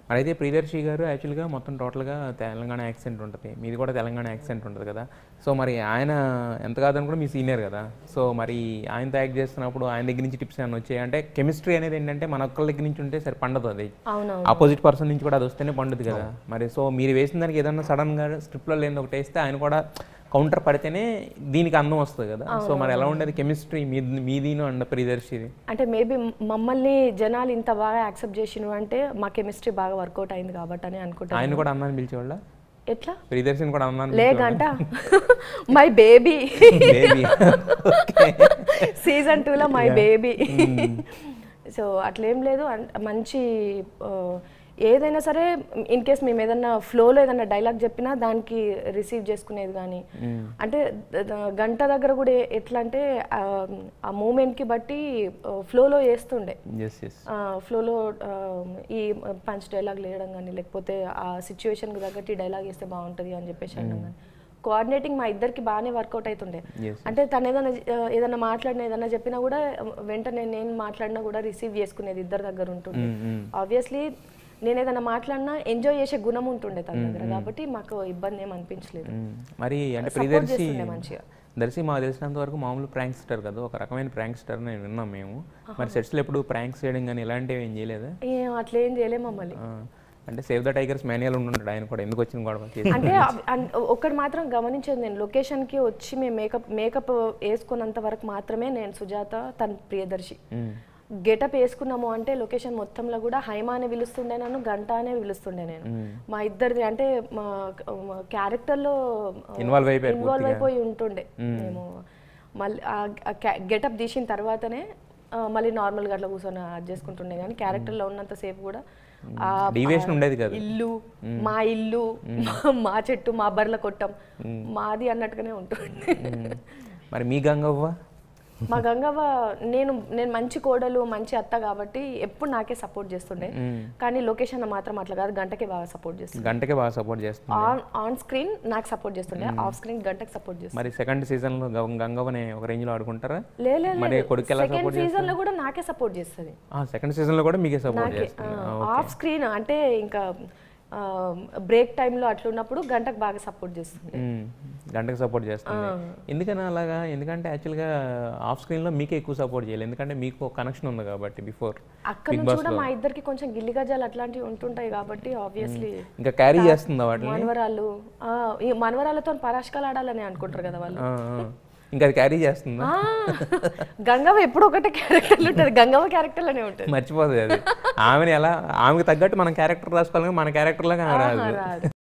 మరి అయితే ప్రియదర్శి గారు యాక్చువల్గా మొత్తం టోటల్గా తెలంగాణ యాక్సెంట్ ఉంటుంది మీది కూడా తెలంగాణ యాక్సెంట్ ఉంటుంది కదా సో మరి ఆయన ఎంత కాదని కూడా మీ సీనియర్ కదా సో మరి ఆయనతో యాక్ట్ చేస్తున్నప్పుడు ఆయన దగ్గర నుంచి టిప్స్ ఏమైనా వచ్చాయి అంటే కెమిస్ట్రీ అనేది ఏంటంటే మన ఒక్కళ్ళ దగ్గర నుంచి ఉంటే సరే పండదు అది అవునవును ఆపోజిట్ పర్సన్ నుంచి కూడా అది వస్తేనే పండుద్ది కదా మరి సో మీరు వేసిన దానికి ఏదన్నా సడన్గా స్క్రిప్ట్లో లేని ఒకటి వేస్తే ఆయన కూడా కౌంటర్ పడితేనే దీనికి అందం వస్తుంది కదా సో మరి ఎలా ఉండేది కెమిస్ట్రీ మీ మీదీను అండ్ ప్రియదర్శిది అంటే మేబీ మమ్మల్ని జనాలు ఇంత బాగా యాక్సెప్ట్ చేసినవి అంటే మా కెమిస్ట్రీ బాగా వర్కౌట్ అయింది కాబట్టి అని అనుకుంటాను ఆయన కూడా అన్నాను పిలిచేవాళ్ళ ఎట్లా ప్రియదర్శిని కూడా అన్నాను లేకంట మై బేబీ బేబీ సీజన్ టూలో మై బేబీ సో అట్లేం లేదు అన్- మంచి ఆ, ఏదైనా సరే ఇన్ కేస్ మేము ఏదన్నా ఫ్లోలో ఏదన్నా డైలాగ్ చెప్పినా దానికి రిసీవ్ చేసుకునేది కానీ అంటే ద- ద- గంట దగ్గర కూడా ఏ- ఎట్లా అంటే ఆ, ఆ మూమెంట్కి బట్టి ఫ్లోలో వేస్తుండే ఎస్ ఎస్ ఫ్లోలో ఈ పంచ్ డైలాగ్ లేయడం కానీ లేకపోతే ఆ సిచ్యువేషన్కి తగ్గట్టు ఈ డైలాగ్ వేస్తే బాగుంటుంది అని చెప్పేసి అనడం కానీ కోఆర్డినేటింగ్ మా ఇద్దరికి బాగానే వర్కౌట్ అవుతుండే Yes. అంటే తను ఏదైనా ఆ, ఏదైనా మాట్లాడిన ఏదైనా చెప్పినా కూడా వెంటనే నేను మాట్లాడినా కూడా రిసీవ్ చేసుకునేది ఇద్దరి దగ్గర ఉంటుండే ఆబ్వియస్లీ నేను ఏదైనా మాట్లాడినా ఎంజాయ్ చేసే గుణం ఉంటుండే తన దగ్గర కాబట్టి మాకు ఇబ్బంది ఏం అనిపించలేదు మరి అంటే Support ప్రియదర్శి చేస్తుండే మంచిగా. దర్శి మాకు తెలిసినంత వరకు మామూలు ప్రాంక్ స్టార్ కదా ఒక రకమైన ప్రాంక్ స్టార్ నేను విన్నాం మేము మరి సెట్స్లో ఎప్పుడు ప్రాంక్స్ చేయడం కానీ ఇలాంటివి ఏం చేయలేదా ఏం అట్లా ఏం చేయలేము మమ్మల్ని ఆ, అంటే సేవ్ ద టైగర్స్ మాన్యువల్ ఉంటుంటాడు ఆయన కూడా ఎందుకు వచ్చిన గొడవ చేసి అంటే అవ్- అన్- ఒక్కటి మాత్రం గమనించేది నేను లొకేషన్కి వచ్చి మేము మేకప్ మేకప్ వేసుకున్నంత వరకు మాత్రమే నేను సుజాత తన ప్రియదర్శి మ్మ్. గెటప్ వేసుకున్నాము అంటే లొకేషన్ మొత్తంలో కూడా హైమా అని పిలుస్తుండే నన్ను గంట అనే పిలుస్తుండే నేను మా ఇద్దరిది అంటే మా క్యారెక్టర్లో Involve అయిపోయారు ఇన్వాల్వ్ అయిపోయి ఉంటుండే మేము మళ్ళీ గెటప్ తీసిన తర్వాతనే ఆ, మళ్ళీ నార్మల్గా అట్లా కూర్చొని అది చేసుకుంటుండే కానీ క్యారెక్టర్లో ఉన్నంత సేపు కూడా ఆ డీవియేషన్ ఉండేది కదా ఇల్లు మా ఇల్లు మా- మా చెట్టు మా బర్ల కొట్టం మాది అన్నట్టుగానే ఉంటుండే మ్మ్. మరి మీ గంగవ్వ మా గంగవ్వ నేను నేను మంచి కోడలు మంచి అత్త కాబట్టి ఎప్పుడు నాకే సపోర్ట్ చేస్తుండే కానీ లొకేషన్ మాత్రం అట్లా కాదు గంటకే బాగా సపోర్ట్ చేస్తుండే గంటకే బాగా సపోర్ట్ చేస్తుంది ఆన్ ఆన్ స్క్రీన్ నాకు సపోర్ట్ చేస్తుండే ఆఫ్ స్క్రీన్ గంటకి సపోర్ట్ చేస్తుండే మరి సెకండ్ సీజన్లో గంగవ్వని ఒక రేంజ్లో ఆడుకుంటారా లే లే, మరి లే కొడుకు ఎలా సెకండ్ సపోర్ట్ సీజన్ లో కూడా నాకే సపోర్ట్ చేస్తుంది సెకండ్ సీజన్లో కూడా మీకే సపోర్ట్ నాకే చేస్తుంది ఆఫ్ స్క్రీన్ అంటే ఇంకా బ్రేక్ టైంలో అట్లా ఉన్నప్పుడు గంటకు బాగా సపోర్ట్ చేస్తుంది మ్మ్. గంటకు సపోర్ట్ చేస్తుంది ఎందుకని అలాగా ఎందుకంటే యాక్చువల్గా ఆఫ్ స్క్రీన్లో మీకే ఎక్కువ సపోర్ట్ చేయాలి ఎందుకంటే మీకు ఒక కనెక్షన్ ఉంది కాబట్టి బిఫోర్ అక్కడ నుంచి కూడా మా ఇద్దరికి కొంచెం గిల్లి గజాలు అట్లాంటివి ఉంటుంటాయి కాబట్టి ఆబ్వియస్లీ ఇంకా క్యారీ చేస్తుందా వాటిని మనవరాళ్ళు ఆ, ఈ మనవరాళ్ళతో పరాష్కాలు ఆడాలని అనుకుంటారు కదా వాళ్ళు ఆ, ఆ. ఇంకా అది క్యారీ చేస్తుందా ఆ, గంగవ్వ ఎప్పుడు ఒకటే క్యారెక్టర్లు ఉంటుంది గంగవ్వ క్యారెక్టర్లోనే ఉంటుంది మర్చిపోతుంది అది ఆమెని ఎలా ఆమెకు తగ్గట్టు మనం క్యారెక్టర్ రాసుకోవాలి కానీ మన క్యారెక్టర్లాగా ఆమె రాదు రాదు